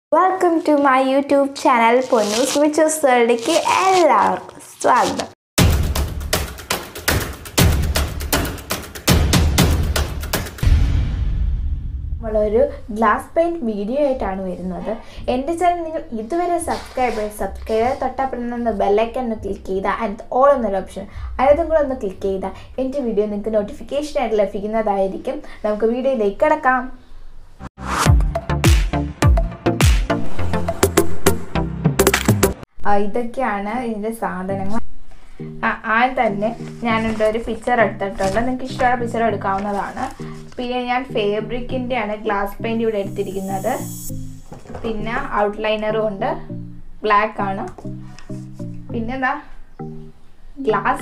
welcome to my YouTube channel Ponnus Vichus വേൾഡിലേക്ക് എല്ലാവർക്കും സ്വാഗതം നമ്മളൊരു ഗ്ലാസ് പെയിൻറ് വീഡിയോ ആയിട്ടാണ് വരുന്നത് എൻ്റെ ചാനൽ നിങ്ങൾ ഇതുവരെ സബ്സ്ക്രൈബ് ചെയ്ത് സബ്സ്ക്രൈബ് തൊട്ടപ്പെടുന്ന ബെല്ലൈക്കൺ ഒന്ന് ക്ലിക്ക് ചെയ്താൽ അതിനകത്ത് ഓൾ എന്നൊരു ഓപ്ഷൻ അതിനകത്തും കൂടെ ഒന്ന് ക്ലിക്ക് ചെയ്താൽ എൻ്റെ വീഡിയോ നിങ്ങൾക്ക് നോട്ടിഫിക്കേഷൻ ആയിട്ട് ലഭിക്കുന്നതായിരിക്കും നമുക്ക് വീഡിയോയിലേക്ക് കിടക്കാം ആ, ഇതൊക്കെയാണ് ഇതിൻ്റെ സാധനങ്ങൾ ആ, ആദ്യം തന്നെ ഞാനിവിടെ ഒരു പിക്ചർ എടുത്തിട്ടുണ്ട് നിങ്ങൾക്ക് ഇഷ്ടമുള്ള പിക്ചർ എടുക്കാവുന്നതാണ് പിന്നെ ഞാൻ ഫേബ്രിക്കിൻ്റെ ആണ് ഗ്ലാസ് പെയിൻറ് ഇവിടെ എടുത്തിരിക്കുന്നത് പിന്നെ ഔട്ട്ലൈനറും ഉണ്ട് ബ്ലാക്ക് ആണ് പിന്നെ എന്താ ഗ്ലാസ്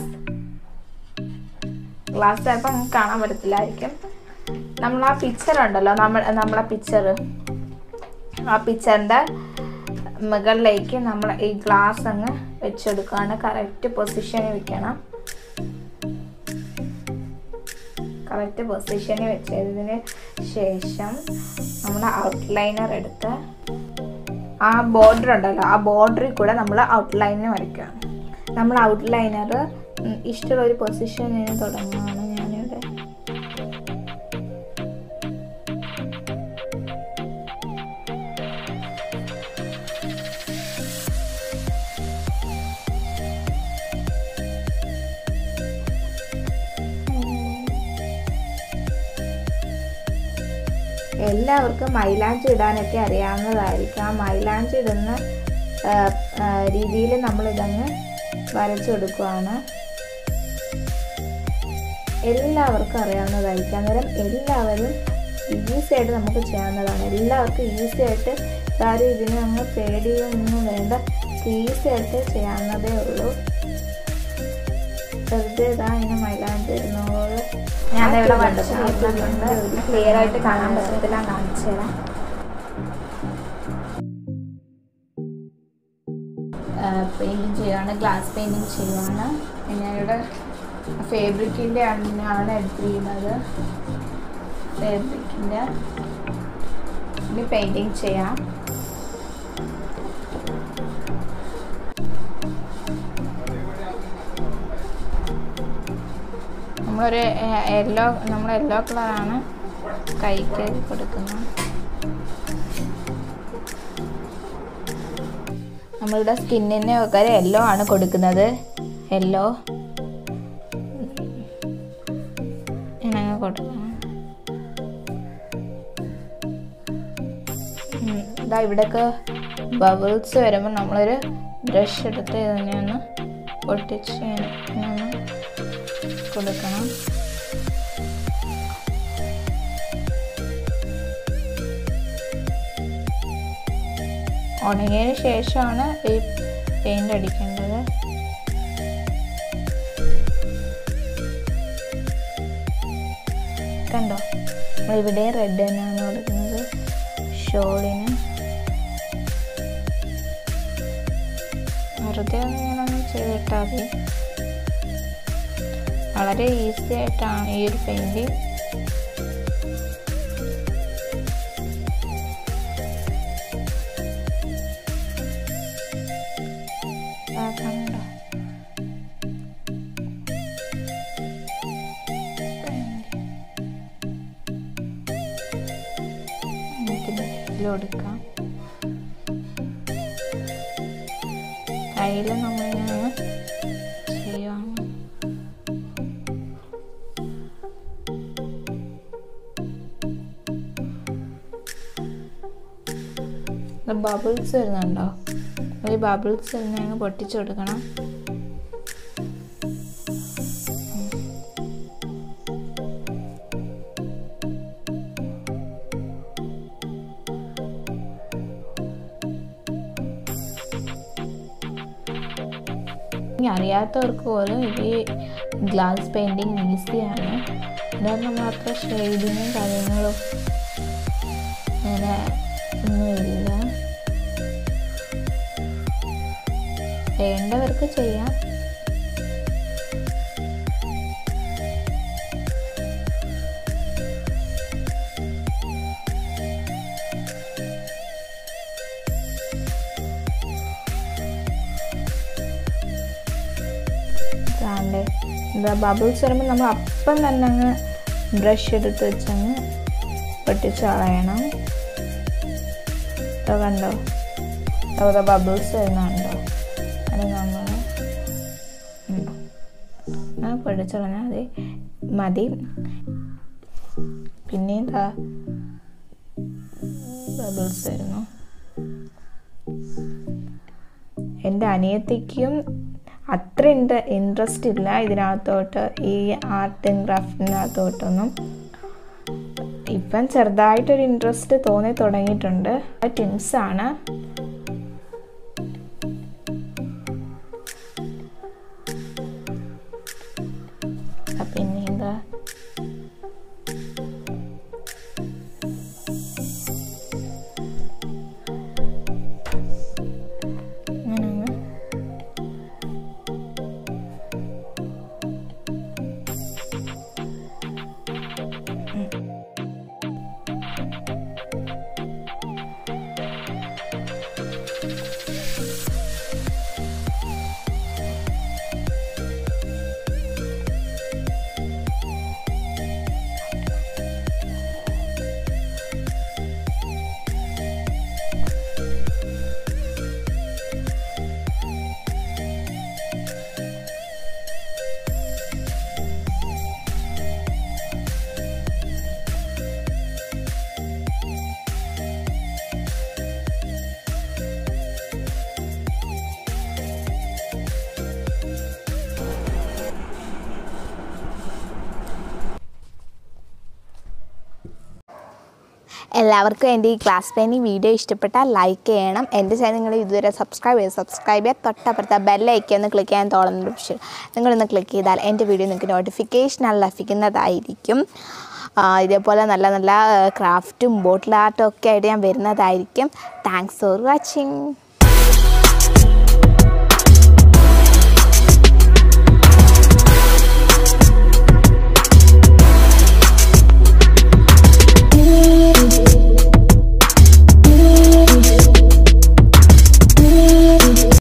ഗ്ലാസ് ചിലപ്പോൾ നമുക്ക് കാണാൻ പറ്റത്തില്ലായിരിക്കും നമ്മൾ ആ പിക്ചർ ഉണ്ടല്ലോ നമ്മൾ നമ്മളെ പിക്ചർ ആ പിക്ചറിൻ്റെ മുകളിലേക്ക് നമ്മൾ ഈ ഗ്ലാസ് അങ്ങ് വെച്ചെടുക്കുകയാണ് കറക്റ്റ് പൊസിഷനിൽ വെക്കണം കറക്റ്റ് പൊസിഷനിൽ വെച്ചതിന് ശേഷം നമ്മൾ ഔട്ട്ലൈനർ എടുത്ത് ആ ബോർഡർ ഉണ്ടല്ലോ ആ ബോർഡറിൽ കൂടെ നമ്മൾ ഔട്ട്ലൈനർ വരയ്ക്കുക നമ്മൾ ഔട്ട്ലൈനർ ഇഷ്ടമുള്ള ഒരു പൊസിഷനിൽ തുടങ്ങുകയാണ് ഞാനിവിടെ എല്ലാവർക്കും മൈലാഞ്ചി ഇടാനൊക്കെ അറിയാവുന്നതായിരിക്കും ആ മൈലാഞ്ചി ഇടുന്ന രീതിയിൽ നമ്മൾ ഇതങ്ങ് വരച്ചെടുക്കുകയാണ് എല്ലാവർക്കും അറിയാവുന്നതായിരിക്കും അന്നേരം എല്ലാവരും ഈസി ആയിട്ട് നമുക്ക് ചെയ്യാവുന്നതാണ് എല്ലാവർക്കും ഈസി ആയിട്ട് കാര്യം ഇതിന് നമ്മൾ പേടിയൊന്നും വേണ്ട ഈസി ആയിട്ട് ചെയ്യാവുന്നതേ ഉള്ളൂ വെറുതെ ഇതാ ഇങ്ങനെ മൈലാഞ്ചി ഇടുന്നോട് ഞാനിവിടെ വരച്ചിട്ടുണ്ട് ക്ലിയർ ആയിട്ട് കാണാൻ പറ്റത്തില്ല കാണിച്ചു തരാം പെയിൻറ്റിങ് ചെയ്യുകയാണ് ഗ്ലാസ് പെയിൻറ്റിങ് ചെയ്യുകയാണ് ഞാനിവിടെ ഫേബ്രിക്കിൻ്റെ ആണ് എടുത്തിരിക്കുന്നത് ഫേബ്രിക്കിൻ്റെ ഇനി പെയിൻറ്റിങ് ചെയ്യാം നമ്മളൊരു യെല്ലോ നമ്മൾ യെല്ലോ കളറാണ് കൈക്ക് കൊടുക്കുന്നത് നമ്മളിവിടെ സ്കിന്നിന് ഒക്കെ യെല്ലോ ആണ് കൊടുക്കുന്നത് യെല്ലോ ഇണങ്ങ കൊടുക്കണം ഉം, ഇതാ ഇവിടെയൊക്കെ ബബിൾസ് വരുമ്പോൾ നമ്മളൊരു ബ്രഷ് എടുത്ത് ഇതിനെ ഒന്ന് പൊട്ടിച്ച് ഇങ്ങനെ ഒന്ന് കൊടുക്കണം ഉണങ്ങിയതിന് ശേഷമാണ് ഈ പെയിൻ്റ് അടിക്കേണ്ടത് കണ്ടോ ഇവിടെ റെഡ് തന്നെയാണ് കൊടുക്കുന്നത് ഷോളിന് വെറുതെ ഒന്ന് ഇങ്ങനെ ഒന്ന് ചെയ്തിട്ടാൽ മതി വളരെ ഈസി ആയിട്ടാണ് ഈ ഒരു പെയിൻറ്റിങ് കണ്ടോ കൊടുക്കാം കയ്യിൽ നമ്മളിങ്ങനെ ചെയ്യുവാണ് ബബിൾസ് വരുന്നുണ്ടോ ഈ ബബിൾസ് വരുന്ന അങ്ങ് പൊട്ടിച്ചു കൊടുക്കണം ഇനി അറിയാത്തവർക്ക് പോലും ഈ ഗ്ലാസ് പെയിൻറ്റിങ് ഈസിയാണ് ഇതാകുമ്പോൾ നമ്മൾ അത്ര ഷെയ്ഡിങ്ങും കാര്യങ്ങളും അങ്ങനെ ഒന്നുമില്ല വേണ്ടവർക്ക് ചെയ്യാം എന്താ ബബിൾസ് വരുമ്പോൾ നമ്മൾ അപ്പം തന്നെ അങ്ങ് ബ്രഷ് എടുത്ത് വെച്ചങ്ങ് പൊട്ടിച്ച് കളയണം ഇതൊക്കെ കണ്ടോ അവിടെ ബബിൾസ് വരുന്നുണ്ടോ അത് നമ്മൾ ആ പൊടിച്ച് കളഞ്ഞാൽ മതി മതി പിന്നെ എന്താ ബബിൾസ് വരുന്നു എൻ്റെ അനിയത്തിക്കും അത്ര ഇൻട്ര ഇൻട്രസ്റ്റ് ഇല്ല ഇതിനകത്തോട്ട് ഈ ആർട്ട് ആൻഡ് ക്രാഫ്റ്റിനകത്തോട്ടൊന്നും ഇപ്പം ചെറുതായിട്ടൊരു ഇൻട്രസ്റ്റ് തോന്നി തുടങ്ങിയിട്ടുണ്ട് ടിൻസാണ് പിന്നെ എന്താ അങ്ങനെയാണ് എല്ലാവർക്കും എൻ്റെ ഈ ക്ലാസ് പെയിൻറ്റിങ് വീഡിയോ ഇഷ്ടപ്പെട്ടാൽ ലൈക്ക് ചെയ്യണം എൻ്റെ ചാനൽ നിങ്ങൾ ഇതുവരെ സബ്സ്ക്രൈബ് ചെയ്ത് സബ്സ്ക്രൈബ് ചെയ്യുക തൊട്ടപ്പുറത്തെ ബെല്ലൈക്കി ഒന്ന് ക്ലിക്ക് ചെയ്യാൻ തോന്നുന്ന ഓപ്ഷൻ നിങ്ങളൊന്ന് ക്ലിക്ക് ചെയ്താൽ എൻ്റെ വീഡിയോ നിങ്ങൾക്ക് നോട്ടിഫിക്കേഷൻ ലഭിക്കുന്നതായിരിക്കും ആ, ഇതേപോലെ നല്ല നല്ല ക്രാഫ്റ്റും ബോട്ടിൽ ആർട്ടും ഒക്കെ ആയിട്ട് ഞാൻ വരുന്നതായിരിക്കും താങ്ക്സ് ഫോർ വാച്ചിങ്